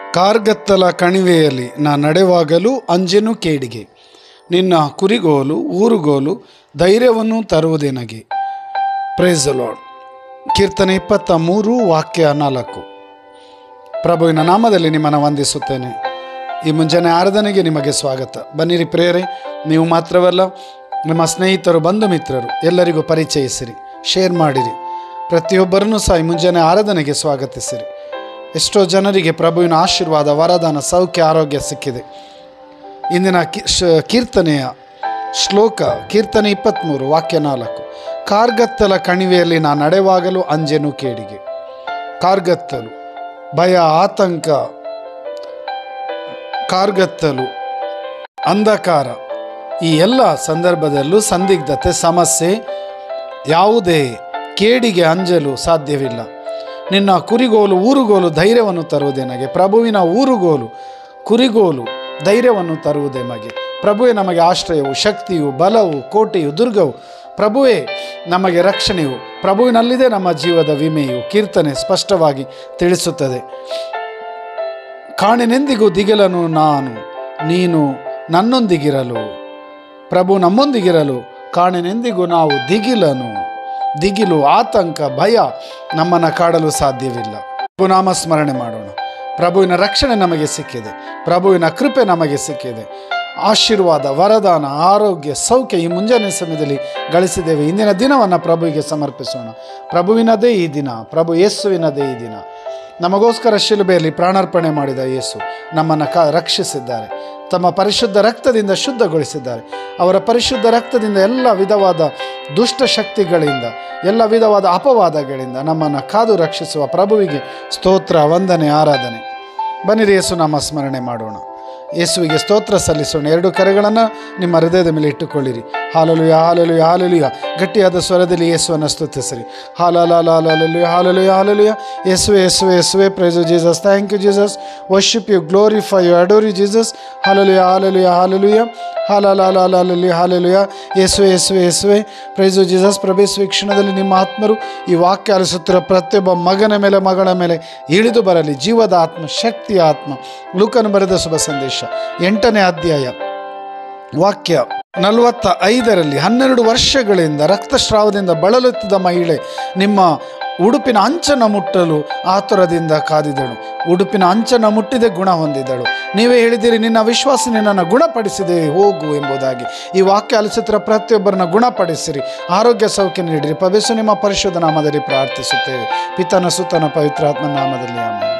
ಕಾರ್ಗತ್ತಲ ಕಣಿವೆಯಲ್ಲಿ ನಾ ನಡೆವಾಗಲೂ ಅಂಜೆನು ಕೇಡಿಗೆ ನಿನ್ನ ಕುರಿಗೋಲು ಊರುಗೋಲು ಧೈರ್ಯವನ್ನು ತರುವುದೆನಗೆ ಪ್ರೈಸ್ ಲಾರ್ಡ್ ಕೀರ್ತನೆ ಇಪ್ಪತ್ತ ಮೂರು ವಾಕ್ಯ ನಾಲ್ಕು ಪ್ರಭುವಿನ ನಾಮದಲ್ಲಿ ನಿಮ್ಮನ್ನು ವಂದಿಸುತ್ತೇನೆ ಈ ಮುಂಜಾನೆ ಆರಾಧನೆಗೆ ನಿಮಗೆ ಸ್ವಾಗತ ಬನ್ನಿರಿ ಪ್ರೇರೆ ನೀವು ಮಾತ್ರವಲ್ಲ ನಿಮ್ಮ ಸ್ನೇಹಿತರು ಬಂಧು ಮಿತ್ರರು ಎಲ್ಲರಿಗೂ ಪರಿಚಯಿಸಿರಿ ಶೇರ್ ಮಾಡಿರಿ ಪ್ರತಿಯೊಬ್ಬರನ್ನು ಸಹ ಈ ಮುಂಜಾನೆ ಆರಾಧನೆಗೆ ಸ್ವಾಗತಿಸಿರಿ ಎಷ್ಟೋ ಜನರಿಗೆ ಪ್ರಭುವಿನ ಆಶೀರ್ವಾದ ವರದಾನ ಸೌಖ್ಯ ಆರೋಗ್ಯ ಸಿಕ್ಕಿದೆ ಇಂದಿನ ಕಿ- ಶ- ಕೀರ್ತನೆಯ ಶ್ಲೋಕ ಕೀರ್ತನೆ ಇಪ್ಪತ್ತ್ಮೂರು ವಾಕ್ಯ ನಾಲ್ಕು ಕಾರ್ಗತ್ತಲ ಕಣಿವೆಯಲ್ಲಿ ನಾ ನಡೆವಾಗಲು ಅಂಜೆನು ಕೇಡಿಗೆ ಕಾರ್ಗತ್ತಲು ಭಯ ಆತಂಕ ಕಾರ್ಗತ್ತಲು ಅಂಧಕಾರ ಈ ಎಲ್ಲ ಸಂದರ್ಭದಲ್ಲೂ ಸಂದಿಗ್ಧತೆ ಸಮಸ್ಯೆ ಯಾವುದೇ ಕೇಡಿಗೆ ಅಂಜಲು ಸಾಧ್ಯವಿಲ್ಲ ನಿನ್ನ ಕುರಿಗೋಲು ಊರುಗೋಲು ಧೈರ್ಯವನ್ನು ತರುವುದೇ ನಗೆ ಪ್ರಭುವಿನ ಊರುಗೋಲು ಕುರಿಗೋಲು ಧೈರ್ಯವನ್ನು ತರುವುದೇ ನಮಗೆ ಪ್ರಭುವೇ ನಮಗೆ ಆಶ್ರಯವು ಶಕ್ತಿಯು ಬಲವು ಕೋಟೆಯು ದುರ್ಗವು ಪ್ರಭುವೇ ನಮಗೆ ರಕ್ಷಣೆಯು ಪ್ರಭುವಿನಲ್ಲಿದೆ ನಮ್ಮ ಜೀವದ ವಿಮೆಯು ಕೀರ್ತನೆ ಸ್ಪಷ್ಟವಾಗಿ ತಿಳಿಸುತ್ತದೆ ಕಾಣಿನೆಂದಿಗೂ ದಿಗಿಲನು ನಾನು ನೀನು ನನ್ನೊಂದಿಗಿರಲು ಪ್ರಭು ನಮ್ಮೊಂದಿಗಿರಲು ಕಾಣಿನೆಂದಿಗೂ ನಾವು ದಿಗಿಲನು ದಿಗಿಲು ಆತಂಕ ಭಯ ನಮ್ಮನ್ನು ಕಾಡಲು ಸಾಧ್ಯವಿಲ್ಲ ಪ್ರಭು ನಾಮ ಸ್ಮರಣೆ ಮಾಡೋಣ ಪ್ರಭುವಿನ ರಕ್ಷಣೆ ನಮಗೆ ಸಿಕ್ಕಿದೆ ಪ್ರಭುವಿನ ಕೃಪೆ ನಮಗೆ ಸಿಕ್ಕಿದೆ ಆಶೀರ್ವಾದ ವರದಾನ ಆರೋಗ್ಯ ಸೌಖ್ಯ ಈ ಮುಂಜಾನೆ ಸಮಯದಲ್ಲಿ ಗಳಿಸಿದ್ದೇವೆ ಇಂದಿನ ದಿನವನ್ನು ಪ್ರಭುವಿಗೆ ಸಮರ್ಪಿಸೋಣ ಪ್ರಭುವಿನದೇ ಈ ದಿನ ಪ್ರಭು ಯೇಸುವಿನದೇ ಈ ದಿನ ನಮಗೋಸ್ಕರ ಶಿಲುಬೆಯಲ್ಲಿ ಪ್ರಾಣಾರ್ಪಣೆ ಮಾಡಿದ ಯೇಸು ನಮ್ಮನ್ನು ಕ ರಕ್ಷಿಸಿದ್ದಾರೆ ತಮ್ಮ ಪರಿಶುದ್ಧ ರಕ್ತದಿಂದ ಶುದ್ಧಗೊಳಿಸಿದ್ದಾರೆ ಅವರ ಪರಿಶುದ್ಧ ರಕ್ತದಿಂದ ಎಲ್ಲ ವಿಧವಾದ ದುಷ್ಟ ಶಕ್ತಿಗಳಿಂದ ಎಲ್ಲ ವಿಧವಾದ ಅಪವಾದಗಳಿಂದ ನಮ್ಮನ್ನು ಕಾದು ರಕ್ಷಿಸುವ ಪ್ರಭುವಿಗೆ ಸ್ತೋತ್ರ ವಂದನೆ ಆರಾಧನೆ ಬನ್ನಿರಿ ಯೇಸು ನಾಮ ಸ್ಮರಣೆ ಮಾಡೋಣ ಯೇಸುವಿಗೆ ಸ್ತೋತ್ರ ಸಲ್ಲಿಸೋಣ ಎರಡು ಕರೆಗಳನ್ನು ನಿಮ್ಮ ಹೃದಯದ ಮೇಲೆ ಇಟ್ಟುಕೊಳ್ಳಿರಿ ಹಾಲಲುಯ ಹಾಲಲುಯ ಹಾಲಲುಯ ಗಟ್ಟಿಯಾದ ಸ್ವರದಲ್ಲಿ ಯೇಸುವನ್ನು ಸ್ತುತಿಸಿರಿ ಹಾಲಲಾಲಲುಯ ಹಾಲಲುಯ ಹಾಲಲುಯ ಯೇಸುವೆ ಯೇಸುವೆ ಯೇಸುವೆ praise Jesus thank you Jesus worship you glorify you adore you Jesus hallelujah hallelujah hallelujah hallelujah hallelujah ಯೇಸುವೆ ಯೇಸುವೆ ಯೇಸುವೆ ಪ್ರೈಸು ಜೀಸಸ್ ಪ್ರಭೇಸು ಕ್ಷಣದಲ್ಲಿ ನಿಮ್ಮ ಆತ್ಮರು ಈ ವಾಕ್ಯ ಆಲಿಸುತ್ತಿರೋ ಪ್ರತಿಯೊಬ್ಬ ಮಗನ ಮೇಲೆ ಮಗಳ ಮೇಲೆ ಇಳಿದು ಬರಲಿ ಜೀವದ ಆತ್ಮ ಶಕ್ತಿಯ ಆತ್ಮ ಲೂಕನು ಬರೆದ ಶುಭ ಸಂದೇಶ ಎಂಟನೇ ಅಧ್ಯಾಯ ವಾಕ್ಯ ನಲವತ್ತ ಐದರಲ್ಲಿ ಹನ್ನೆರಡು ವರ್ಷಗಳಿಂದ ರಕ್ತಸ್ರಾವದಿಂದ ಬಳಲುತ್ತಿದ್ದ ಮಹಿಳೆ ನಿಮ್ಮ ಉಡುಪಿನ ಅಂಚನ ಮುಟ್ಟಲು ಆತುರದಿಂದ ಕಾದಿದಳು ಉಡುಪಿನ ಅಂಚನ ಮುಟ್ಟಿದೆ ಗುಣ ಹೊಂದಿದಳು ನೀವೇ ಹೇಳಿದಿರಿ ನಿನ್ನ ವಿಶ್ವಾಸ ನಿನ್ನನ್ನು ಗುಣಪಡಿಸಿದೆ ಹೋಗು ಎಂಬುದಾಗಿ ಈ ವಾಕ್ಯ ಆಲಿಸುತ್ತಿರುವ ಪ್ರತಿಯೊಬ್ಬರನ್ನ ಗುಣಪಡಿಸಿರಿ ಆರೋಗ್ಯ ಸೌಖ್ಯ ನೀಡಿರಿ ಪವಿಸು ನಿಮ್ಮ ಪರಿಶುದ್ಧ ನಾಮದಲ್ಲಿ ಪ್ರಾರ್ಥಿಸುತ್ತೇವೆ ಪಿತನ ಸುತ್ತನ ಪವಿತ್ರಾತ್ಮ ನಾಮದಲ್ಲಿ ಆಮೇಲೆ